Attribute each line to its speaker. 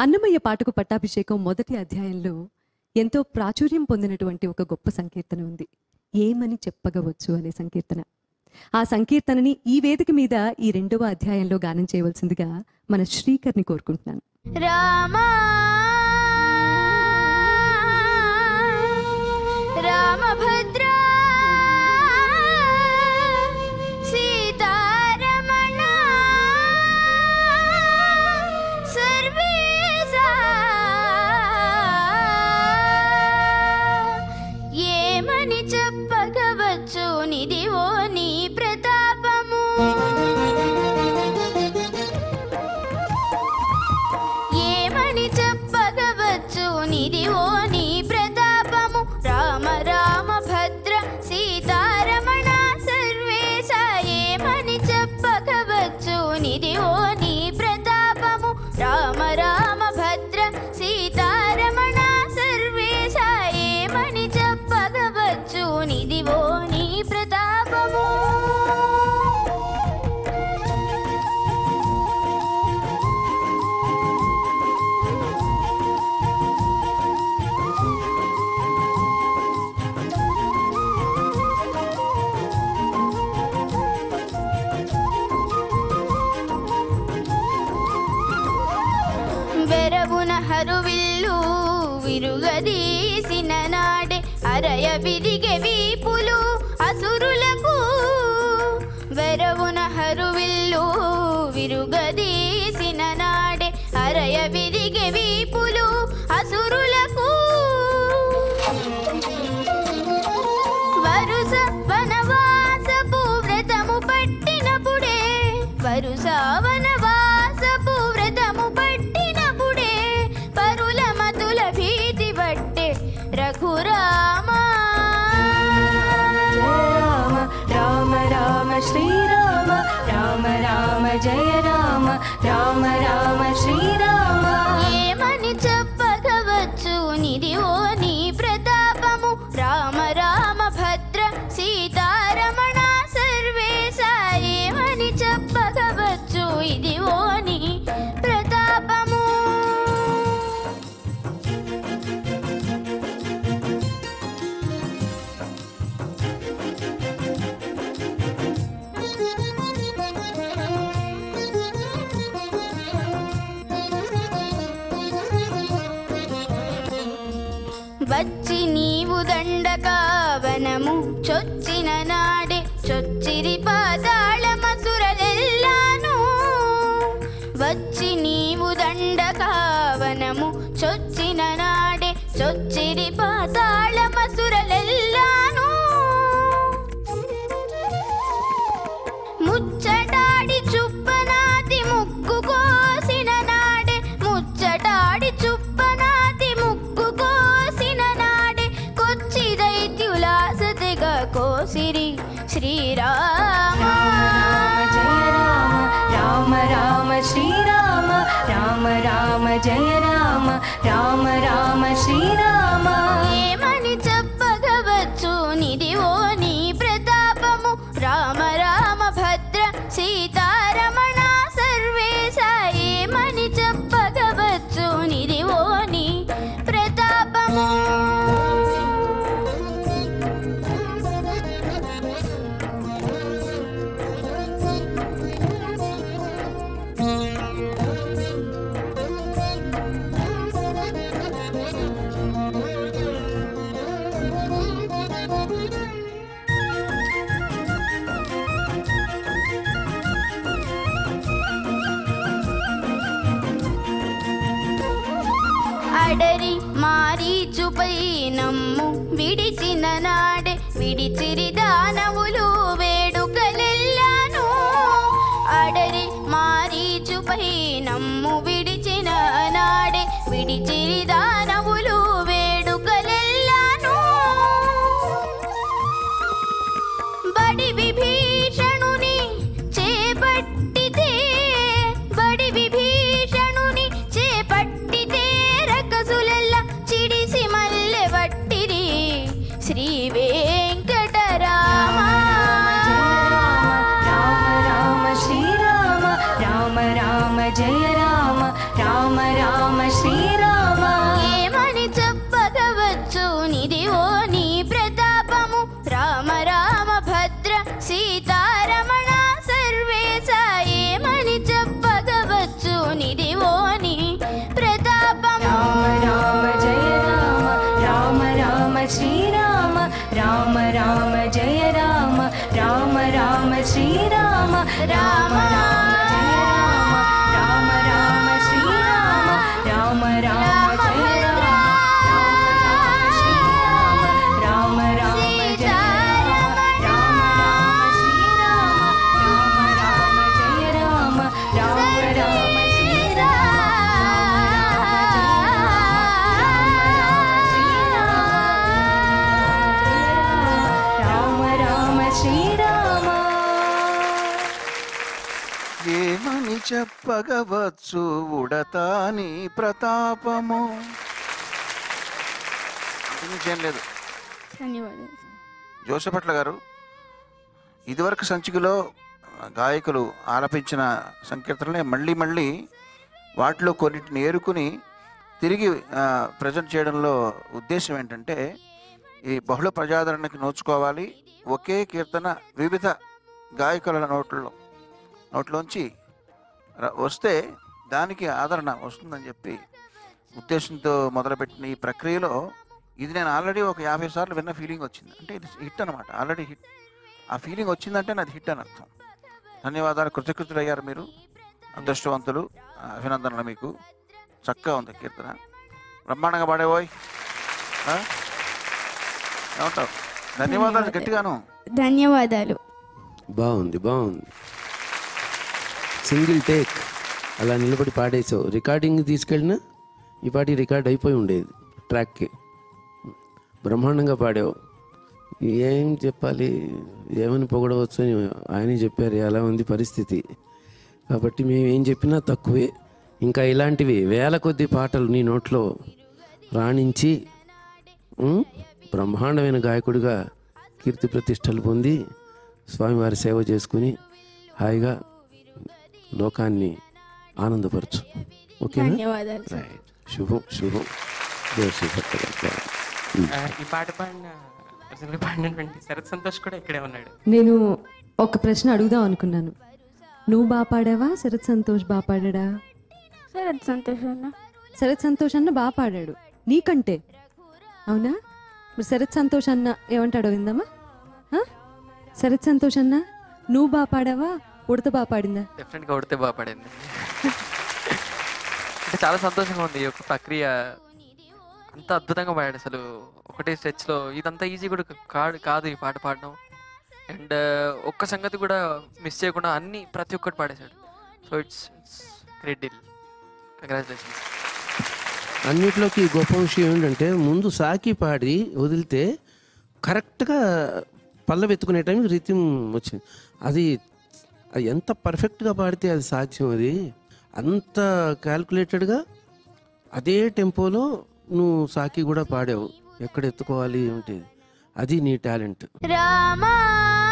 Speaker 1: అన్నమయ్య పాటకు పట్టాభిషేకం మొదటి అధ్యాయంలో ఎంతో ప్రాచుర్యం పొందినటువంటి ఒక గొప్ప సంకీర్తన ఉంది ఏమని చెప్పగవచ్చు అనే సంకీర్తన ఆ సంకీర్తనని ఈ వేదిక మీద ఈ రెండవ అధ్యాయంలో గానం చేయవలసిందిగా మన శ్రీకర్ని కోరుకుంటున్నాను
Speaker 2: రామా రామభద్ర సీతారమణ సర్వేశా ఏమని చెప్పగవచ్చు నిదివో నీ ప్రతాపము ఏమని చెప్పగవచ్చు నిదివో నీ ప్రతాపము రామ రామ భద్ర సీతారమణ సర్వేశ ఏమని చెప్పగవచ్చు నిదివో నీ ప్రతాపము రామ రామ భద్ర సీతారమణ సర్వేశ ఏమని చెప్పగవచ్చు నిదివో నీ ప్రతాపము ಬೆರವುನ ಹರುವಿಲ್ಲು ವಿರುಗದೀಸಿನ ನಾಡೆ ಅರಯ ಬಿದಿಗೆ ವೀಪುಲು ಅಸುರುలకు వెరవున హరువిల్లు విరుగదీసిన నాడే అరయ విరిగే వీపులు అసురులకు వరుస వనవాసపు వ్రతము పట్టినప్పుడే వరుస వనవాసపు వ్రతము పట్టినప్పుడే పరుల మతుల భీతి పట్టే రఘురామా
Speaker 3: రామ రామ రామ శ్రీరామ రామ రామ జయ రామ రామ రామ శ్రీరామ
Speaker 2: ఏమని చెప్పగవచ్చు నిదివో నీ ప్రతాపము రామ రామ భద్ర సీతారమణ సర్వేశ ఏమని చెప్పగవచ్చు ఇదివో నీ ప్రతాపము వచ్చి నీవు దండకావనము చొచ్చిన నాడే చొచ్చిరి పాతాళమసురలెల్లాను వచ్చి నీవు దండకావనము చొచ్చిన నాడే చొచ్చిరి పాతాళమసురలెల్లాను ముచ్చటాడి చుప్పనాతి ముక్కు కోసిన నాడే ముచ్చటాడి చుప్పనాతి ముక్కు కోసిన నాడే కొచ్చి దైత్యులాసతిగా కోసిరి శ్రీరామ
Speaker 3: జయ రామ రామ రామ శ్రీరామ రామ రామ జయ రామ రామ రామ శ్రీరామ
Speaker 2: ఏమని చెప్పగవచ్చు నిదివో నీ ప్రతాపము రామ రామ భద్ర సీతారమణ సర్వేశ ఏమని చెప్పగవచ్చు నిదివో నీ ప్రతాపము అడరి మారీచుపై నమ్ము విడిచిన నాడే విడిచిరి దానవులు వేడుకలెల్లాను అడరి మారీచుపై నమ్ము విడిచిన నాడే విడిచిరి దానవులు వేడుకలెల్లాను బడి విభీషణుని చేపట్టితే బడి విభీషణుని చేపట్టితే రకసులెల్ల చిడిసి మల్లె వట్టిరి శ్రీ వెంకటరామ
Speaker 3: రామ రామ శ్రీరామ రామ రామ జయ రామ రామ రామ శ్రీ
Speaker 4: చెప్పగవచ్చు ఉడతా నీ ప్రతాపము ఇంకేం లేదు
Speaker 2: ధన్యవాదాలు
Speaker 4: జోసపట్ల గారు ఇదివరకు సంచికలో గాయకులు ఆలపించిన సంకీర్తనలే మళ్ళీ మళ్ళీ వాటిలో కొన్నిటిని ఏరుకుని తిరిగి ప్రజెంట్ చేయడంలో ఉద్దేశం ఏంటంటే ఈ బహుళ ప్రజాదరణకి నోచుకోవాలి ఒకే కీర్తన వివిధ గాయకుల నోట్లో నోట్లోంచి ర- వస్తే దానికి ఆదరణ వస్తుందని చెప్పి ఉద్దేశంతో మొదలుపెట్టిన ఈ ప్రక్రియలో ఇది నేను ఆల్రెడీ ఒక యాభై సార్లు విన్న ఫీలింగ్ వచ్చింది అంటే ఇది హిట్ అనమాట ఆల్రెడీ హిట్ ఆ ఫీలింగ్ వచ్చిందంటే నాది హిట్ అని అర్థం ధన్యవాదాలు కృతజ్ఞతలు అయ్యారు మీరు అదృష్టవంతులు ఆ, అభినందనలు మీకు చక్కగా ఉంది కీర్తన బ్రహ్మాండంగా పాడేవోయ్ ఆ? ఏమంటావు ధన్యవాదాలు గట్టిగాను
Speaker 2: ధన్యవాదాలు
Speaker 5: బాగుంది బాగుంది సింగిల్ టేక్ అలా నిలబడి పాడేసావు రికార్డింగ్ తీసుకెళ్ళినా ఈ పాటి రికార్డ్ అయిపోయి ఉండేది ట్రాక్కి బ్రహ్మాండంగా పాడావు ఏం చెప్పాలి ఏమని పొగడవచ్చు అని ఆయన చెప్పారు ఎలా ఉంది పరిస్థితి కాబట్టి మేము ఏం చెప్పినా తక్కువే ఇంకా ఇలాంటివి వేల కొద్ది పాటలు నీ నోట్లో రాణించి ఉం? బ్రహ్మాండమైన గాయకుడిగా కీర్తి ప్రతిష్టలు పొంది స్వామివారి సేవ చేసుకుని హాయిగా లోకాన్ని ఆనందపరచు ఓకేనా
Speaker 2: ధన్యవాదాలు
Speaker 5: రైట్ శుభం శుభం జోషి భట్ట
Speaker 6: ఆ, ఈ పాట పాడిన అసలు పాడినటువంటి శరత్ సంతోష్ కూడా ఇక్కడే ఉన్నాడు
Speaker 1: నేను ఒక ప్రశ్న అడుగుదాం అనుకున్నాను నువ్వు బాగా పాడావా శరత్ సంతోష్ బాగా పాడాడా
Speaker 2: సరే సంతోషం
Speaker 1: శరత్ సంతోష్ అన్న బాగా పాడాడు నీకంటే అవునా మరి శరత్ సంతోష్ అన్న ఏమంటాడో విందామా ఆ? శరత్ సంతోష్ అన్న నువ్వు బాగా పాడావా ఉడత బాగా పాడిందా
Speaker 7: డెఫినెట్గా ఉడితే బాగా పడింది అంటే చాలా సంతోషంగా ఉంది ఈ యొక్క ప్రక్రియ అంత అద్భుతంగా పాడాడు అసలు ఒకటే స్ట్రెచ్లో ఇదంతా ఈజీ కూడా కాదు కాదు ఈ పాట పాడడం అండ్ ఒక్క సంగతి కూడా మిస్ చేయకుండా అన్ని ప్రతి ఒక్కటి పాడేశాడు so it's it's great deal congratulations
Speaker 5: అన్నిట్లోకి గొప్ప విషయం ఏంటంటే ముందు సాకి పాడి వదిలితే కరెక్ట్గా పల్లవెత్తుకునే టైంకి రితిం వచ్చింది అది అది ఎంత పర్ఫెక్ట్గా పాడితే అది సాధ్యం అది అంత క్యాల్కులేటెడ్గా అదే టెంపోలో నువ్వు సాకి కూడా పాడావు ఎక్కడ ఎత్తుకోవాలి ఏమిటి అది నీ టాలెంట్
Speaker 2: రామా